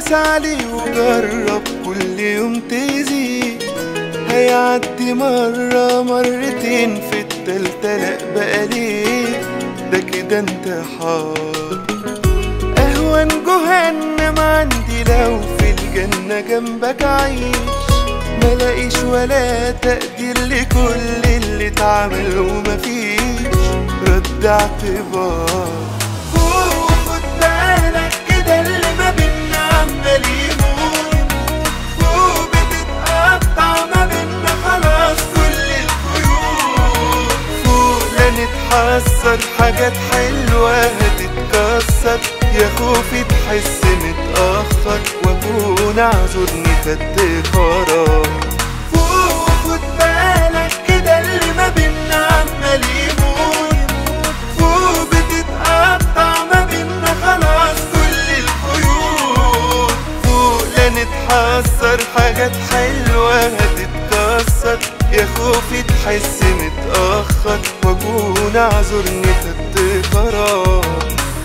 عليه وجرب كل يوم تزيد هيعدي مرة مرتين في التالتة لأ بقى ليه ده كده انتحار أهون جهنم عندي لو في الجنة جنبك عيش ملاقيش ولا تقدير لكل اللي اتعمل ومفيش رد اعتبار فوق خد بالك كده اللي ما بينا عمال يموت فوق بتتقطع ما بينا خلاص كل الخيوط فوق لا نتحسر حاجات حلوة هتتكسر يا خوفي تحس متأخر واكون اعذرني خدت قرار فوق خد بالك كده اللي ما بينا عمال يموت فوق بتتقطع ما بينا خلاص كل الخيوط فوق لا نتحسر حاجات حلوة هتتكسر يا خوفي تحس متأخر واكون اعذرني خدت قرار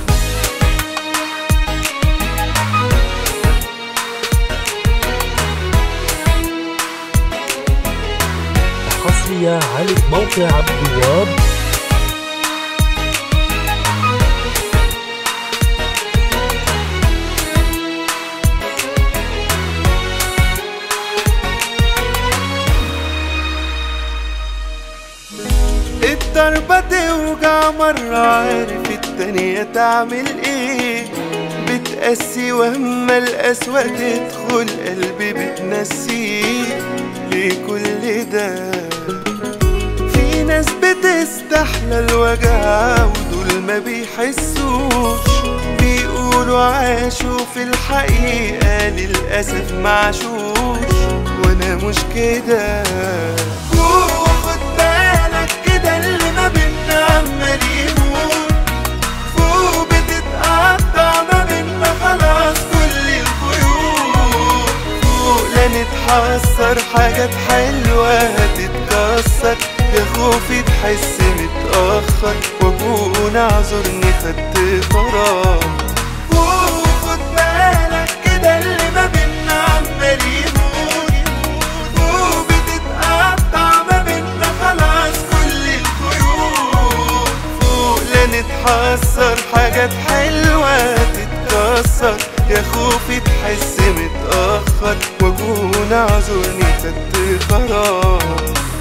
حصرية على موقع عبد الوهاب الضربة توجع مرة عارف التانية تعمل ايه بتقسي واما القسوة تدخل قلبي بتنسيه ليه كل ده في ناس بتستحلى الوجع ودول ما بيحسوش بيقولوا عاشوا في الحقيقة للأسف معشوش وانا مش كده فوق خد بالك كده اللي ما بينا عمال يموت فوق بتتقطع ما بينا خلاص كل الخيوط فوق لا نتحسر حاجات حلوة هتتكسر يا خوفي تحس متأخر واكون اعذرني خدت قرار فوق خد بالك كده اللي ما بينا عمال يموت فوق بتتقطع ما بينا خلاص كل الخيوط فوق لا نتحسر حاجات حلوة تتكسر يا خوفي تحس متأخر واكون اعذرني خدت قرار